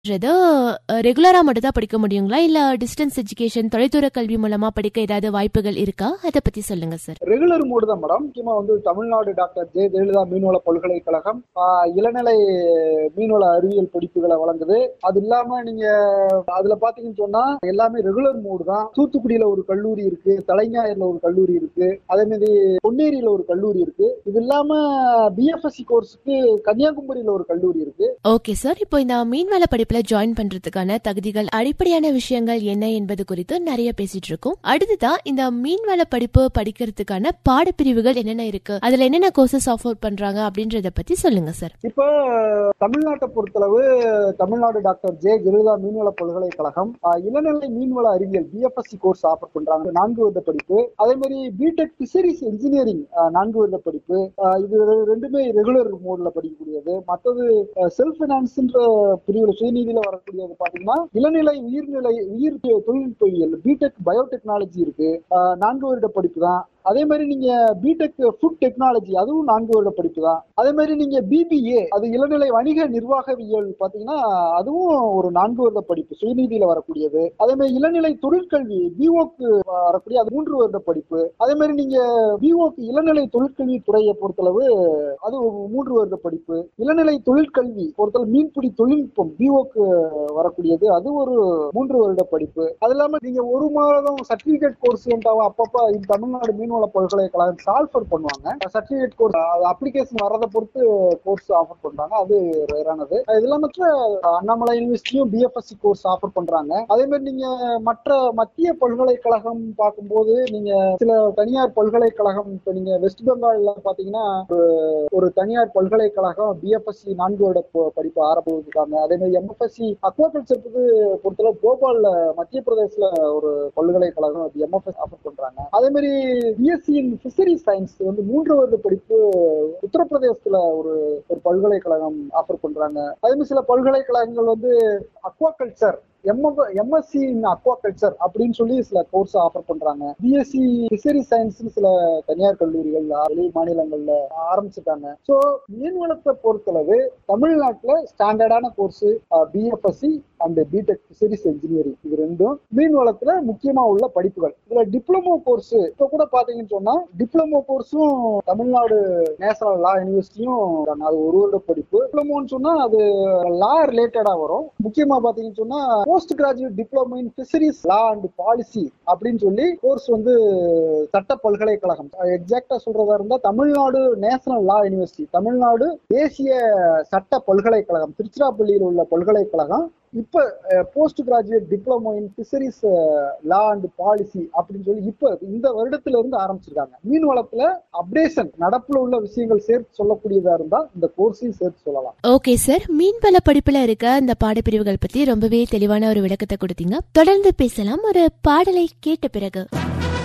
ரெகுலரா மட்டும் தான் படிக்க முடியுங்களா இல்ல டிஸ்டன்ஸ் எஜுகேஷன் தொலைதூர கல்வி மூலமா படிக்க ஏதாவது வாய்ப்புகள் இருக்கா அதை பத்தி சொல்லுங்க சார் ரெகுலர் மோடு தான் மேடம் முக்கியமா வந்து தமிழ்நாடு டாக்டர் ஜெய ஜெயலலிதா மீன்வள பல்கலைக்கழகம் ஆஹ், இளநிலை மீன்வள அறிவியல் படிப்புகளை வழங்குது அது இல்லாம நீங்க அதுல பாத்தீங்கன்னு சொன்னா எல்லாமே ரெகுலர் மோடு தான் தூத்துக்குடியில ஒரு கல்லூரி இருக்கு தலைஞாயிறுல ஒரு கல்லூரி இருக்கு அதே மாதிரி பொன்னேரியில ஒரு கல்லூரி இருக்கு இது இல்லாம பிஎஃப்எஸ்சி கோர்ஸுக்கு கன்னியாகுமரியில ஒரு கல்லூரி இருக்கு ஓகே சார் இப்போ இந்த மீன்வள படிப்புல ஜாயின் பண்றதுக்கான தகுதிகள் அடிப்படையான விஷயங்கள் என்ன என்பது குறித்து நிறைய பேசிட்டு இருக்கோம் அடுத்ததா இந்த மீன்வள படிப்பு படிக்கிறதுக்கான பாடப்பிரிவுகள் என்னென்ன இருக்கு அதுல என்னென்ன கோர்சஸ் ஆஃபர் பண்றாங்க அப்படின்றத பத்தி சொல்லுங்க சார் இப்போ தமிழ்நாட்டை பொறுத்தளவு தமிழ்நாடு டாக்டர் ஜே ஜெயலலிதா மீன்வள பல்கலைக்கழகம் ஆஹ், இளநிலை மீன்வள அறிவியல் பிஎஃப்எஸ்சி கோர்ஸ் ஆஃபர் பண்றாங்க நான்கு வருட படிப்பு அதே மாதிரி பிடெக் பிஷரிஸ் இன்ஜினியரிங் நான்கு வருட படிப்பு ஆஹ், இது ரெ- ரெண்டுமே ரெகுலர் மோட்ல படிக்கக்கூடியது மற்றது செல்ஃப் பினான்ஸ்ன்ற பிரிவுல சுயநீதியில வரக்கூடியது பாத்தீங்கன்னா இளநிலை உயிர்நிலை உயிர் தொழில்நுட்பவியல் பிடெக் பயோடெக்னாலஜி இருக்கு ஆஹ், நான்கு வருட படிப்பு தான் அதே மாதிரி நீங்க பிடெக் ஃபுட் டெக்னாலஜி அதுவும் நான்கு வருட படிப்பு தான் அதே மாதிரி நீங்க பிபிஏ அது இளநிலை வணிக நிர்வாகவியல் பாத்தீங்கன்னா அதுவும் ஒரு நான்கு வருட படிப்பு சுயநீதியில வரக்கூடியது அதே மாதிரி இளநிலை தொழிற்கல்வி பிஓக்கு வரக்கூடிய அது மூன்று வருட படிப்பு அதே மாதிரி நீங்க பிஓக்கு இளநிலை தொழிற்கல்வி துறையை பொறுத்தளவு அது ஒரு மூன்று வருட படிப்பு இளநிலை தொழிற்கல்வி பொறுத்தளவு மீன்பிடி தொழில்நுட்பம் பிஓக்கு வரக்கூடியது அது ஒரு மூன்று வருட படிப்பு அது இல்லாம நீங்க ஒரு மாதம் சர்டிபிகேட் கோர்ஸ் அப்பப்ப இந்த தமிழ்நாடு மீன்வள பல்கலைக்கழகம் சால்ஃபர் பண்ணுவாங்க சர்டிபிகேட் கோர்ஸ் அப்ளிகேஷன் வரதை பொறுத்து கோர்ஸ் ஆஃபர் பண்றாங்க அது ரேரானது இது இல்லாம அண்ணாமலை யூனிவர்சிட்டியும் பிஎஃப்எஸ்சி கோர்ஸ் ஆஃபர் பண்றாங்க அதே மாதிரி நீங்க மற்ற மத்திய பல்கலைக்கழகம் பார்க்கும்போது நீங்க சில தனியார் பல்கலைக்கழகம் இப்ப நீங்க வெஸ்ட் பெங்கால்ல பாத்தீங்கன்னா ஒரு ஒரு தனியார் பல்கலைக்கழகம் பிஎஃப்எஸ்சி நான்கு வருட ப- படிப்பு ஆரம்பிச்சிருக்காங்க அதே மாதிரி எம்எஃப்எஸ்சி அக்வாகல்ச்சருக்கு பொறுத்தளவு போபால்ல மத்திய பிரதேசல ஒரு பல்கலைக்கழகம் எம்எஃப்எஸ் ஆஃபர் பண்றாங்க அதே மாதிரி பிஎஸ்சி இன் பிஷரி சயின்ஸ் வந்து மூன்று வருட படிப்பு உத்தரப்பிரதேசத்துல ஒரு ஒரு பல்கலைக்கழகம் ஆஃபர் பண்றாங்க அதே மாதிரி சில பல்கலைக்கழகங்கள் வந்து அக்வாகல்ச்சர் எம்எஸ்சி இன் அக்வாகல்ச்சர் அப்படின்னு சொல்லி சில கோர்ஸ் ஆஃபர் பண்றாங்க பிஎஸ்சி பிஷரி சயின்ஸ் சில தனியார் கல்லூரிகள் வெளி மாநிலங்கள்ல ஆரம்பிச்சிருக்காங்க சோ மீன்வளத்தை பொறுத்தளவு தமிழ்நாட்டுல ஸ்டாண்டர்டான course BFSc and BTech fisheries engineering இது ரெண்டும் மீன்வளத்துல முக்கியமா உள்ள படிப்புகள் இதுல டிப்ளமோ கோர்ஸ் இப்ப கூட பாத்தீங்கன்னு சொன்னா டிப்ளமோ கோர்ஸும் தமிழ்நாடு நேஷனல் லா யூனிவர்சிட்டியும் அது ஒரு வருட படிப்பு டிப்ளமோன்னு சொன்னா அது லா ரிலேட்டடா வரும் முக்கியமா பாத்தீங்கன்னு சொன்னா post graduate diploma in fisheries law and policy அப்படின்னு சொல்லி கோர்ஸ் வந்து சட்ட பல்கலைக்கழகம் எக்ஸாக்டா சொல்றதா இருந்தா Tamil Nadu national law university Tamil Nadu தேசிய சட்ட பல்கலைக்கழகம் திருச்சிராப்பள்ளியில் உள்ள பல்கலைக்கழகம் இப்ப post graduate diploma in fisheries law and policy அப்படின்னு சொல்லி இப்ப இந்த வருடத்துல இருந்து ஆரம்பிச்சிருக்காங்க மீன் வளத்துல அப்டேஷன் நடப்புல உள்ள விஷயங்கள் சேர்த்து சொல்லக்கூடியதா இருந்தா இந்த கோர்ஸையும் சேர்த்து சொல்லலாம் ஓகே சார் மீன்வள படிப்புல இருக்க இந்த பாடப்பிரிவுகள் பத்தி ரொம்பவே தெளிவான ஒரு விளக்கத்தை கொடுத்தீங்க தொடர்ந்து பேசலாம் ஒரு பாடலை கேட்ட பிறகு